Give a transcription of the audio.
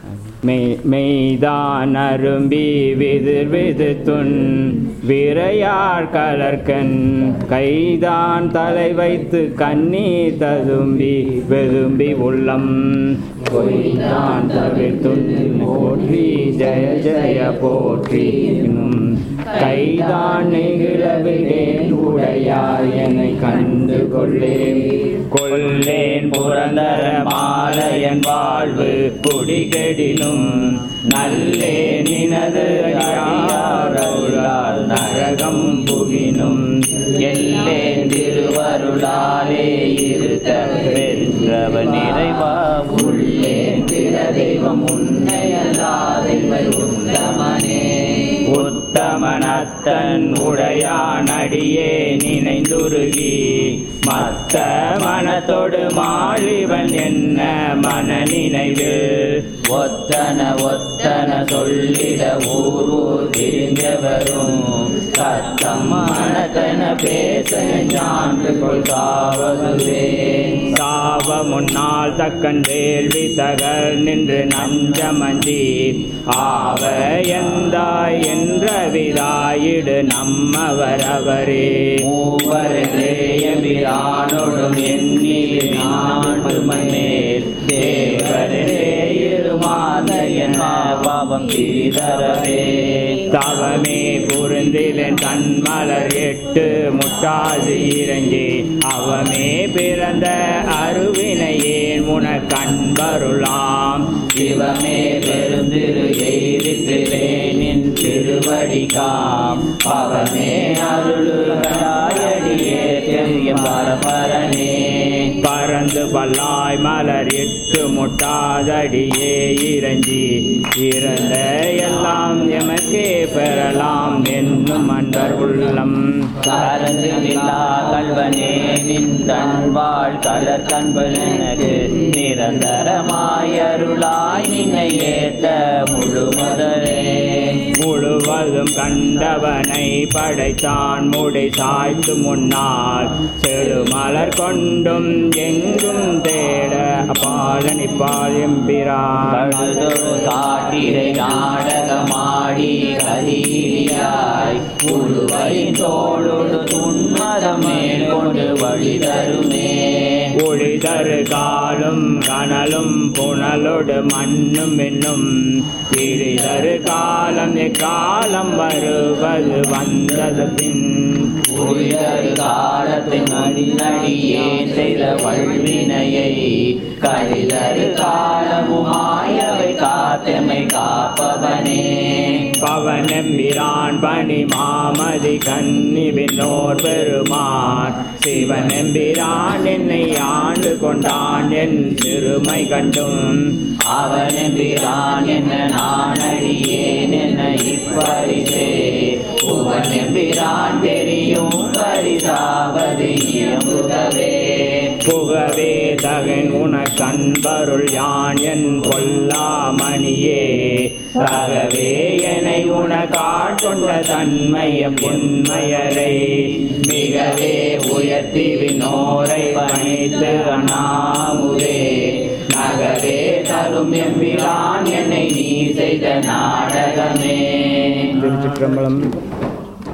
மெய் மெய்தான் அரும்பி விதிர் விதுத்துன் விரையார் கலர்கண் கைதான் தலை வைத்து கண்ணீர் ததும்பி வெதும்பி உள்ளம் பொய்தான் தவிர்த்துன் போற்றி ஜெய ஜெய போற்றி இன்னும் கைதான் நெகிழவிடேன் உடையாய் என்னை கண்டு கொள்ளேன் கொள்ளேன் புரந்தர மாலையன் வாழ்வு குடிகெடினும் நல்லே நினது அடியாரருளால் நரகம் புகினும் எல்லேன் திருவருளாலே இருக்க பெற்றவ நிறைவா உள்ளேன் பிற தெய்வம் உன்னையல்லாதில்லை உத்தமனே உத்தமனத்தன் உடையான் அடியே நினைந்துருகி மத்த மனத்தோடு மாழிவன் என்ன மன நினைவில் ஒத்தன ஒத்தன சொல்லிட ஊர் ஊர் திரிந்தவரும் சத்தம் மனத்தன பேச ஞான்று கொள் சாவதுவே சாவ முன்னால் தக்கன் வேள்வி தகர் நின்று நஞ்சமஞ்சி ஆவ எந்தாய் என்ற விதாயிடு நம்மவர் அவரே மூவரே எம்பிரானோடும் எண்ணில் நான்கு மண்மேல் தேவரே இருமாத என்ன பாவம் தீதரவே தவமே புரிந்திலன் தன்மலர் எட்டு முட்டாது இறங்கி அவமே பிறந்த அருவினையேன் உன கண்பருளாம் சிவமே பெருந்திரு எய்திலேனின் திருவடி காம் அவமே அருளுடையடியே தெரிய பரபரனே பறந்து பல்லாய் மலர் எட்டு முட்டாதடியே இறஞ்சி இறந்த எல்லாம் எமக்கே பெறலாம் என்னும் அன்பர் உள்ளம் கலந்து நிலா கல்வனே நின் தன்பாள் கலர் கண்பனக்கு நிரந்தரமாயருளாய் நினை ஏத்த முழுமுதலே முழுவதும் கண்டவனை படைத்தான் முடி சாய்த்து முன்னால் செழுமலர் கொண்டும் எங்கும் தேட அப்பாலனி பாயம்பிரான் காட்டிரை நாடகமாடி கதியாய் முழுவை தோளோடு துன்மதமே கொண்டு வழி தருமே ஒளி தரு காலும் கனலும் புனலோடு மண்ணும் என்னும் பிரிதரு காலம் எக்காலம் வருவது வந்தது பின் ஒளிதரு காலத்தின் அடிநடியே செய்த வல்வினையை கழிதரு காலமுமாயவை காத்தமை காப்பவனே பவனெம்பிரான் பணி மாமதி கன்னி விண்ணோர் பெருமான் சிவனெம்பிரான் என்னை ஆண்டு கொண்டான் என் சிறுமை கண்டும் அவனெம்பிரான் என்ன நானடியேன் என்ன இப்பரிசே புவனெம்பிரான் தெரியும் பரிசாவது இயம்புகவே புகவே தகன் உன கண்பருள் யான் என் கொல்லாமணியே சகவே என்னை உன காட்கொண்ட தன்மைய பொன்மையரை மிகவே உயர்த்தி வினோரை பணித்து அண்ணாமுதே நகவே தரும் எம்பிரான் என்னை நீ செய்த நாடகமே திருச்சிற்றம்பலம்